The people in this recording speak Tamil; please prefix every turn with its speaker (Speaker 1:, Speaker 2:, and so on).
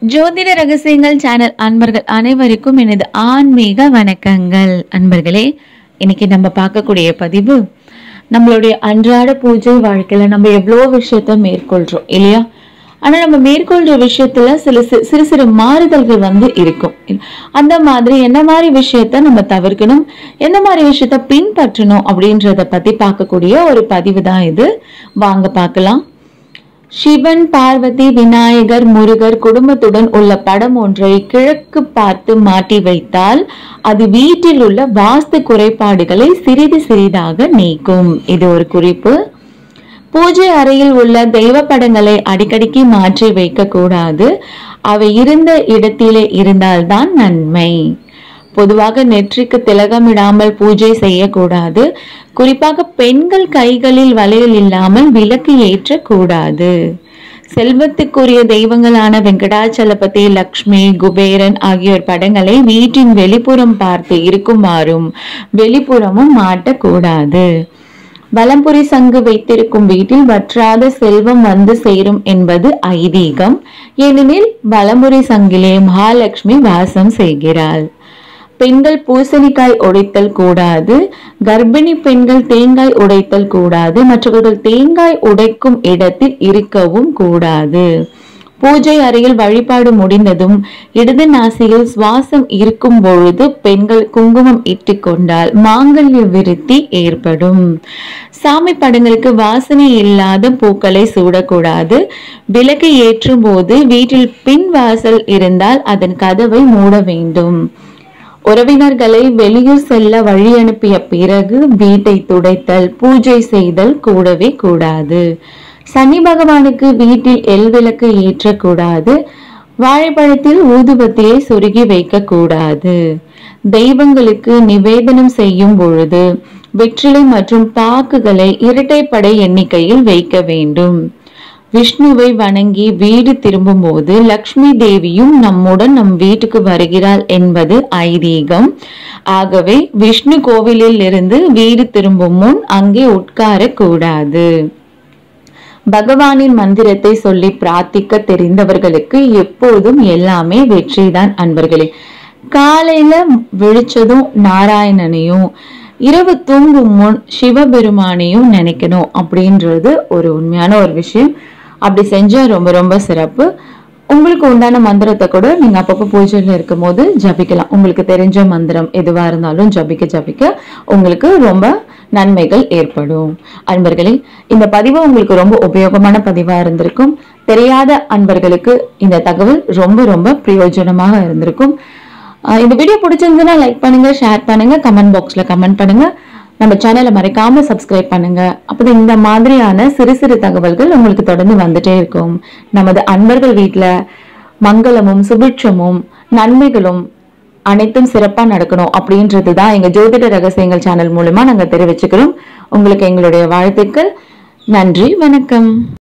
Speaker 1: ஜோதிட ரகசியங்கள் சேனல் அன்பர்கள் அனைவருக்கும் எனது ஆன்மீக வணக்கங்கள் அன்பர்களே இன்னைக்கு நம்ம பார்க்கக்கூடிய பதிவு நம்மளுடைய அன்றாட பூஜை வாழ்க்கையில நம்ம எவ்வளோ விஷயத்த மேற்கொள்றோம் இல்லையா ஆனா நம்ம மேற்கொள்ற விஷயத்துல சில சி- சிறு சிறு மாறுதல்கள் வந்து இருக்கும் அந்த மாதிரி என்ன மாதிரி விஷயத்த நம்ம தவிர்க்கணும் எந்த மாதிரி விஷயத்த பின்பற்றணும் அப்படின்றத பத்தி பார்க்கக்கூடிய ஒரு பதிவு தான் இது வாங்க பார்க்கலாம் சிவன் பார்வதி விநாயகர் முருகர் குடும்பத்துடன் உள்ள படம் ஒன்றை கிழக்கு பார்த்து மாட்டி வைத்தால் அது வீட்டில் உள்ள வாஸ்து குறைபாடுகளை சிறிது சிறிதாக நீக்கும் இது ஒரு குறிப்பு பூஜை அறையில் உள்ள தெய்வ படங்களை அடிக்கடிக்கு மாற்றி வைக்க கூடாது அவை இருந்த இடத்திலே இருந்தால்தான் நன்மை பொதுவாக நெற்றிக்கு திலகமிடாமல் பூஜை செய்யக்கூடாது குறிப்பாக பெண்கள் கைகளில் வளையல் இல்லாமல் விளக்கு ஏற்றக்கூடாது செல்வத்துக்குரிய தெய்வங்களான வெங்கடாச்சலபதி லக்ஷ்மி குபேரன் ஆகியோர் படங்களை வீட்டின் வெளிப்புறம் பார்த்து இருக்குமாறும் வெளிப்புறமும் மாட்டக்கூடாது வலம்புரி சங்கு வைத்திருக்கும் வீட்டில் வற்றாத செல்வம் வந்து சேரும் என்பது ஐதீகம் ஏனெனில் வலம்புரி சங்கிலே மகாலட்சுமி வாசம் செய்கிறாள் பெண்கள் பூசணிக்காய் உடைத்தல் கூடாது கர்ப்பிணி பெண்கள் தேங்காய் உடைத்தல் கூடாது மற்றவர்கள் தேங்காய் உடைக்கும் இடத்தில் இருக்கவும் கூடாது பூஜை அறையில் வழிபாடு முடிந்ததும் இடது நாசியில் சுவாசம் இருக்கும் பொழுது பெண்கள் குங்குமம் இட்டுக்கொண்டால் மாங்கல்ய விருத்தி ஏற்படும் சாமி படங்களுக்கு வாசனை இல்லாத பூக்களை சூடக்கூடாது விளக்கு ஏற்றும் போது வீட்டில் பின் வாசல் இருந்தால் அதன் கதவை மூட வேண்டும் உறவினர்களை வெளியூர் செல்ல வழி அனுப்பிய பிறகு வீட்டை துடைத்தல் பூஜை செய்தல் கூடவே கூடாது சனி பகவானுக்கு வீட்டில் எல் விளக்கு ஏற்றக்கூடாது வாழைப்பழத்தில் ஊதுபத்தியை சொருகி வைக்க கூடாது தெய்வங்களுக்கு நிவேதனம் செய்யும் பொழுது வெற்றிலை மற்றும் பாக்குகளை இரட்டைப்படை எண்ணிக்கையில் வைக்க வேண்டும் விஷ்ணுவை வணங்கி வீடு திரும்பும்போது லக்ஷ்மி தேவியும் நம்முடன் நம் வீட்டுக்கு வருகிறாள் என்பது ஐதீகம் ஆகவே விஷ்ணு கோவிலில் இருந்து வீடு திரும்பும் முன் அங்கே உட்காரக் கூடாது பகவானின் மந்திரத்தை சொல்லி பிரார்த்திக்க தெரிந்தவர்களுக்கு எப்போதும் எல்லாமே வெற்றிதான் அன்பர்களே காலையில விழிச்சதும் நாராயணனையும் இரவு தூங்கும் முன் சிவபெருமானையும் நினைக்கணும் அப்படின்றது ஒரு உண்மையான ஒரு விஷயம் அப்படி செஞ்சா ரொம்ப ரொம்ப சிறப்பு உங்களுக்கு உண்டான மந்திரத்தை கூட நீங்க அப்பப்போ பூஜையில இருக்கும் போது ஜபிக்கலாம் உங்களுக்கு தெரிஞ்ச மந்திரம் எதுவா இருந்தாலும் ஜபிக்க ஜபிக்க உங்களுக்கு ரொம்ப நன்மைகள் ஏற்படும் அன்பர்களே இந்த பதிவு உங்களுக்கு ரொம்ப உபயோகமான பதிவா இருந்திருக்கும் தெரியாத அன்பர்களுக்கு இந்த தகவல் ரொம்ப ரொம்ப பிரயோஜனமாக இருந்திருக்கும் ஆஹ் இந்த வீடியோ பிடிச்சிருந்ததுன்னா லைக் பண்ணுங்க ஷேர் பண்ணுங்க கமெண்ட் பாக்ஸ்ல கமெண்ட் பண்ணுங்க நம்ம சேனலை மறைக்காம சப்ஸ்கிரைப் பண்ணுங்க அப்பதான் இந்த மாதிரியான சிறு சிறு தகவல்கள் உங்களுக்கு தொடர்ந்து வந்துட்டே இருக்கும் நமது அன்பர்கள் வீட்ல மங்களமும் சுபிட்சமும் நன்மைகளும் அனைத்தும் சிறப்பா நடக்கணும் அப்படின்றது தான் எங்க ஜோதிட ரகசியங்கள் சேனல் மூலமா நாங்க தெரிவிச்சுக்கிறோம் உங்களுக்கு எங்களுடைய வாழ்த்துக்கள் நன்றி வணக்கம்